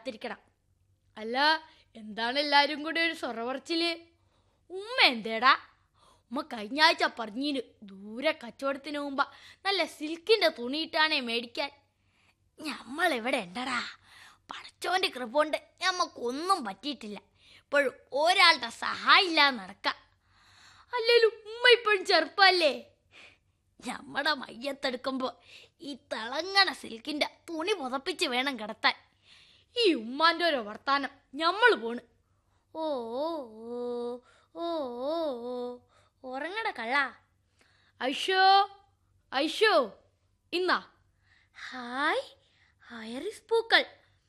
കാത്തിരിക്കണം അല്ല എന്താണ് എല്ലാരും കൂടി ഒരു സൊറവർച്ചില് ഉമ്മ എന്തേടാ ഉമ്മ കഴിഞ്ഞ ആഴ്ച പറഞ്ഞിന് ദൂരെ കച്ചവടത്തിന് മുമ്പ് നല്ല സിൽക്കിന്റെ തുണിയിട്ടാണേ മേടിക്കാൻ ഞമ്മൾ എവിടെ ഉണ്ടടാ പടച്ചോന്റെ കൃപ കൊണ്ട് ഞമ്മക്കൊന്നും പറ്റിയിട്ടില്ല ഇപ്പോഴും ഒരാളുടെ സഹായം ഇല്ലാതെ നടക്കാം അല്ലേലും ഉമ്മ ഇപ്പോഴും ചെറുപ്പല്ലേ ഞമ്മടെ മയ്യത്തെടുക്കുമ്പോ ഈ തിളങ്ങണ സിൽക്കിന്റെ തുണി പുതപ്പിച്ച് വേണം കിടത്താൻ ഈ ഉമ്മാന്റെ ഒരു വർത്താനം ഞമ്മള് പോണ് ഓ ഓ ഓ ഓ ഓ ഉറങ്ങട കള്ള ഐഷോ ഐഷോ ഇന്നാ ഹായ് ഹയറിസ് പൂക്കൾ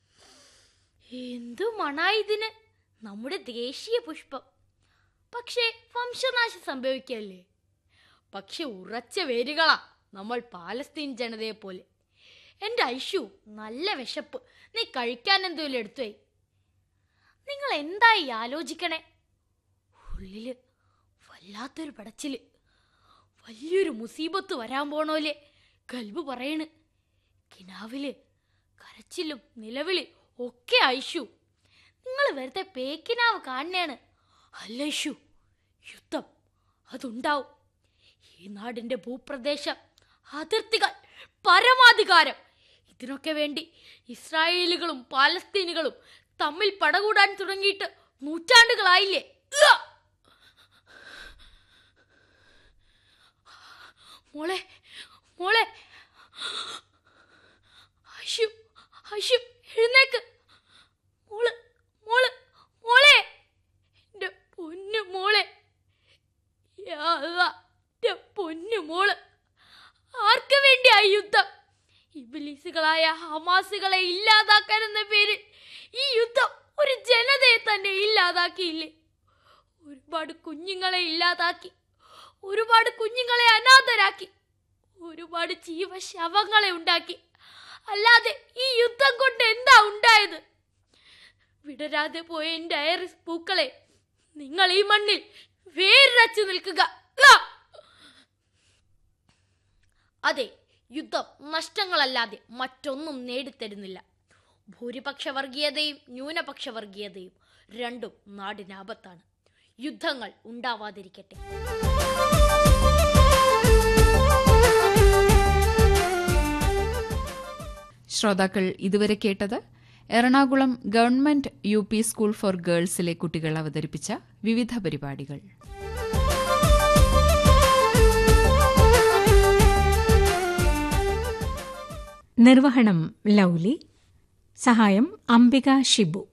എന്തു മണായി ഇതിന് നമ്മുടെ ദേശീയ പുഷ്പം പക്ഷേ വംശനാശം സംഭവിക്കല്ലേ പക്ഷെ ഉറച്ച വേരുകളാ നമ്മൾ പാലസ്തീൻ ജനതയെ പോലെ എന്റെ ഐഷു നല്ല വിശപ്പ് നീ കഴിക്കാൻ എന്തെങ്കിലും എടുത്തുപോയി നിങ്ങൾ എന്തായി ആലോചിക്കണേ ഉള്ളില് വല്ലാത്തൊരു പടച്ചില് വലിയൊരു മുസീബത്ത് വരാൻ പോണോലെ കൽബ് പറയണ് കിനാവില് കരച്ചിലും നിലവിളി ഒക്കെ ഐഷു നിങ്ങൾ വെറുതെ പേക്കിനാവ് കാണണേണ് അല്ല ഐഷു യുദ്ധം അതുണ്ടാവും ഈ നാടിന്റെ ഭൂപ്രദേശം അതിർത്തികൾ പരമാധികാരം ഇതിനൊക്കെ വേണ്ടി ഇസ്രായേലുകളും പാലസ്തീനുകളും തമ്മിൽ പടകൂടാൻ തുടങ്ങിയിട്ട് നൂറ്റാണ്ടുകളായില്ലേ ഉവ്വ! മോളെ മോളെ ഐഷു ഐഷു എഴുന്നേക്ക് മോള് മോള് മോളെ എന്റെ പൊന്നു മോളെ യാ അല്ലാ, എന്റെ പൊന്നു മോള് ആർക്ക് വേണ്ടിയാ ഈ യുദ്ധം ഇബിലീസുകളായ ഹമാസുകളെ ഇല്ലാതാക്കാൻ എന്ന പേരിൽ ഈ യുദ്ധം ഒരു ജനതയെ തന്നെ ഇല്ലാതാക്കിയില്ലേ ഒരുപാട് കുഞ്ഞുങ്ങളെ ഇല്ലാതാക്കി ഒരുപാട് കുഞ്ഞുങ്ങളെ അനാഥരാക്കി ഒരുപാട് ജീവശവങ്ങളെ ഉണ്ടാക്കി അല്ലാതെ ഈ യുദ്ധം കൊണ്ട് എന്താ ഉണ്ടായത് വിടരാതെ പോയ എന്റെ ഐറിസ് പൂക്കളെ നിങ്ങൾ ഈ മണ്ണിൽ വേരച്ചു നിൽക്കുക ആ! അതെ യുദ്ധം നഷ്ടങ്ങളല്ലാതെ മറ്റൊന്നും നേടിത്തരുന്നില്ല ഭൂരിപക്ഷ വർഗീയതയും ന്യൂനപക്ഷ വർഗീയതയും രണ്ടും നാടിന് ആപത്താണ് യുദ്ധങ്ങൾ ഉണ്ടാവാതിരിക്കട്ടെ ശ്രോതാക്കൾ ഇതുവരെ കേട്ടത് Ernakulam government U P school for ഗേൾസിലെ കുട്ടികൾ അവതരിപ്പിച്ച വിവിധ പരിപാടികൾ നിർവഹണം ലൗലി സഹായം അംബിക ഷിബു